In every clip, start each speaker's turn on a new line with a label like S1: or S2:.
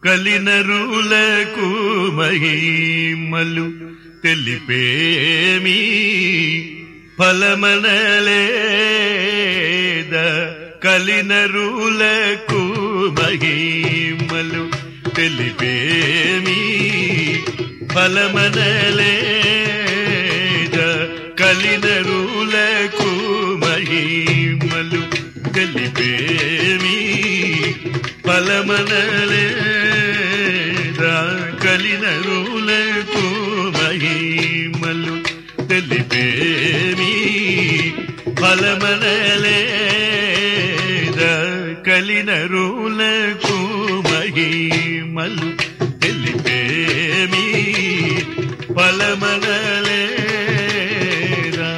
S1: కలినరులకు మహిమలు తెలిపేమి ఫలమనలేద కలినరులకు మహిమలు తెలిపేమి ఫలమనలేద కలినరులకు మహిమలు తెలిపేమి ఫలమనలేదా కలినరులకు మహిమలు తెలిపేమి ఫలమనలేదా కలినరులకు మహిమలు తెలిపేమి ఫలమనలేదా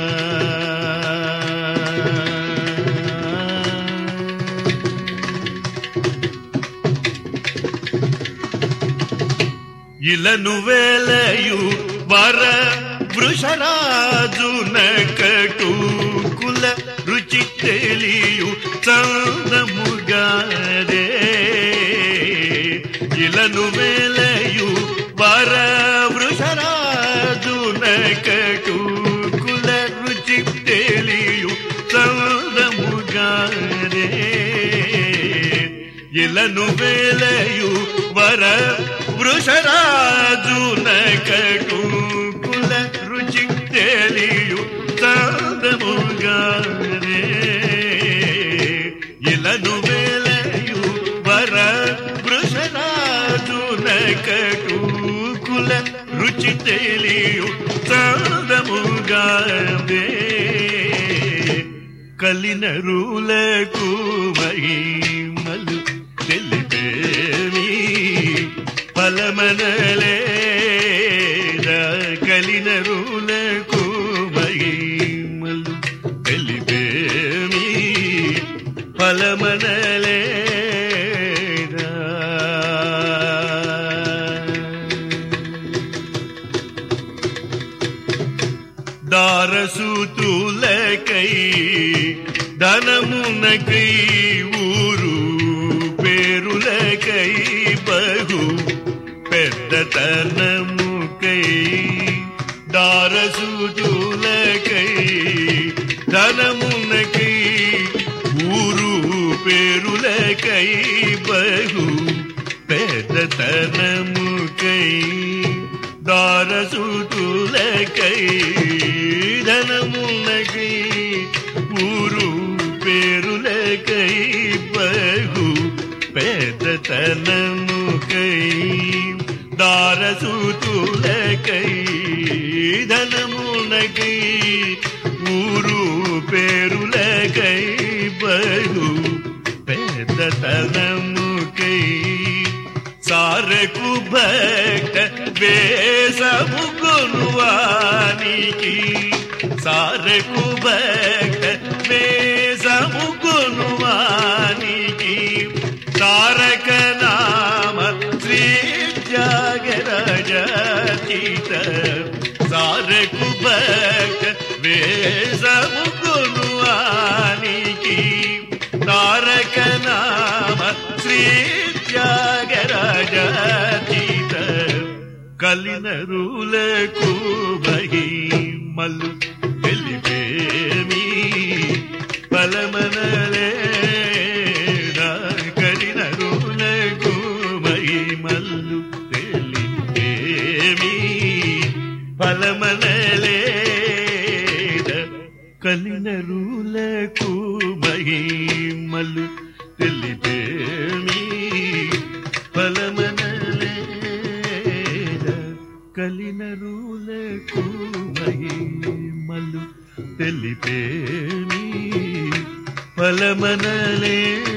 S1: ఇలను వేలయు వర వృషరాజు నకటు కుల రుచి తెలియు చందముగారే ఇలను వేలయు వర వృషరాజు నకటు కుల రుచి తెలియు చందముగారే ఇలను వేలయు వర వృషరాజు నకటు కుల రుచి తెలియు సాధముగారే ఇలను వేలయు వర వృషరాజు నకటు కుల రుచి తెలియు సాధముగారే కలినరులకు మహిమలు తెలిపేమి ఫలమనలేదా కలినరులకు మహిమలు తెలిపేమి ఫలమనలేదా దారసూతులకై ధనమునకై ఊరు పేరులకై బహు పెద్దతనముకై దారసూతులకై ధనమునకై ఊరు పేరులకై బహు పెద్దతనముకై దారసుతులకై ధనమునకై ఊరు పేరులకై బహు పెద్దతనముకై దారసుతులకై ధనమునకై ఊరు పేరులకై బహు పెద్దతనముకై సారకు భక్త వేసము కొనువానికి సారకు భక్త వేసము కొనువానికి తారక నామ శ్రీ త్యాగరాజీత సారకు భక్త వేసము కొనువానికి తారక నామ శ్రీ త్యాగరాజీత కలినరులకు మహిమలు తెలిపేమి ఫలమనలేదా కలినరులకు మహిమలు తెలిపేమి ఫలమనలేదా కలినరులకు మహిమలు తెలిపేమి ఫలమనలేద కలినరులకు మహిమలు తెలిపేమి ఫలమనలేద